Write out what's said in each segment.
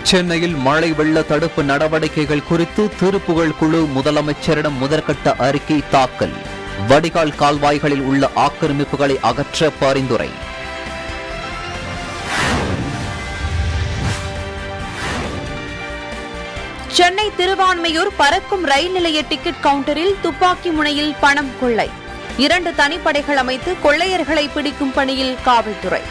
சென்னையில் மழை வெள்ள தடுப்பு நடவடிக்கைகள் குறித்து திருப்புகழ் குழு முதலமைச்சரிடம் முதற்கட்ட அறிக்கை தாக்கல் வடிகால் கால்வாய்களில் உள்ள ஆக்கிரமிப்புகளை அகற்ற பரிந்துரை சென்னை திருவான்மையூர் பறக்கும் ரயில் நிலைய டிக்கெட் கவுண்டரில் துப்பாக்கி முனையில் பணம் கொள்ளை இரண்டு தனிப்படைகள் அமைத்து கொள்ளையர்களை பிடிக்கும் பணியில் காவல்துறை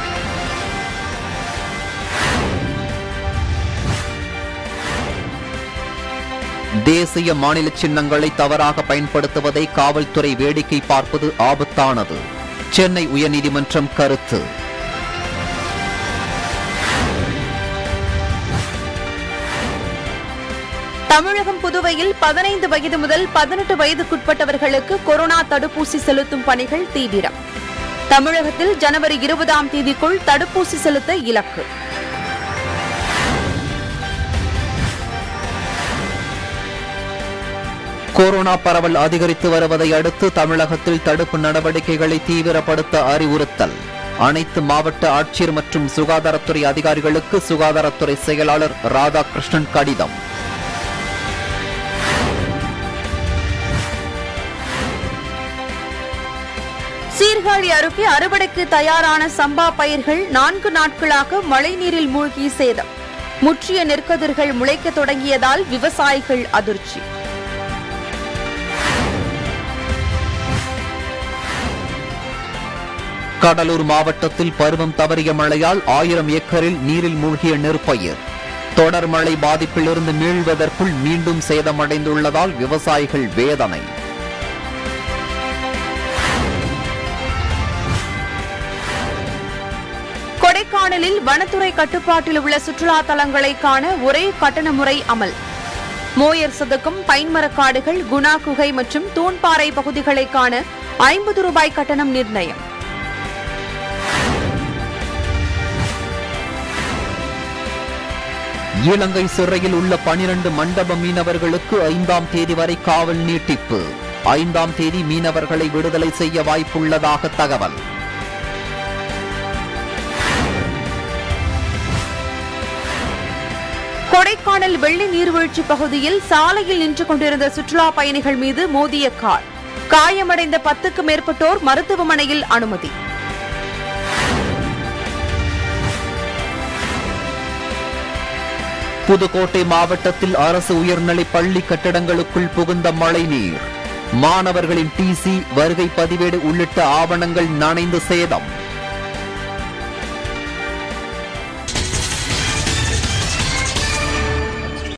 தேசிய மாநில சின்னங்களை தவறாக பயன்படுத்துவதை காவல்துறை வேடிக்கை பார்ப்பது ஆபத்தானது சென்னை உயர்நீதிமன்றம் கருத்து தமிழகம் புதுவையில் பதினைந்து வயது முதல் பதினெட்டு வயதுக்குட்பட்டவர்களுக்கு கொரோனா தடுப்பூசி செலுத்தும் பணிகள் தீவிரம் தமிழகத்தில் ஜனவரி இருபதாம் தேதிக்குள் தடுப்பூசி செலுத்த இலக்கு கொரோனா பரவல் அதிகரித்து வருவதை அடுத்து தமிழகத்தில் தடுப்பு நடவடிக்கைகளை தீவிரப்படுத்த அறிவுறுத்தல் அனைத்து மாவட்ட ஆட்சியர் மற்றும் சுகாதாரத்துறை அதிகாரிகளுக்கு சுகாதாரத்துறை செயலாளர் ராதாகிருஷ்ணன் கடிதம் சீர்காழி அருகே அறுவடைக்கு தயாரான சம்பா பயிர்கள் நான்கு நாட்களாக மழைநீரில் மூழ்கி சேதம் முற்றிய நெற்கதிர்கள் முளைக்க தொடங்கியதால் விவசாயிகள் அதிர்ச்சி கடலூர் மாவட்டத்தில் பருவம் தவறிய மழையால் ஆயிரம் ஏக்கரில் நீரில் மூழ்கிய நெற்பயிர் தொடர் மழை பாதிப்பிலிருந்து மீள்வதற்குள் மீண்டும் சேதமடைந்துள்ளதால் விவசாயிகள் வேதனை கொடைக்கானலில் வனத்துறை கட்டுப்பாட்டில் உள்ள சுற்றுலா தலங்களை காண ஒரே கட்டண முறை அமல் மோயர் சதுக்கம் பைன்மரக்காடுகள் குணா குகை மற்றும் தூண்பாறை பகுதிகளை காண ஐம்பது ரூபாய் கட்டணம் நிர்ணயம் இலங்கை சிறையில் உள்ள பனிரண்டு மண்டப மீனவர்களுக்கு ஐந்தாம் தேதி வரை காவல் நீட்டிப்பு ஐந்தாம் தேதி மீனவர்களை விடுதலை செய்ய வாய்ப்புள்ளதாக தகவல் கொடைக்கானல் வெள்ளி நீர்வீழ்ச்சி பகுதியில் சாலையில் நின்று கொண்டிருந்த சுற்றுலா பயணிகள் மீது மோதிய கார் காயமடைந்த பத்துக்கு மேற்பட்டோர் மருத்துவமனையில் அனுமதி புதுக்கோட்டை மாவட்டத்தில் அரசு உயர்நிலைப் பள்ளி கட்டடங்களுக்குள் புகுந்த மழைநீர் மாணவர்களின் டிசி வருகை பதிவேடு உள்ளிட்ட ஆவணங்கள் நனைந்து சேதம்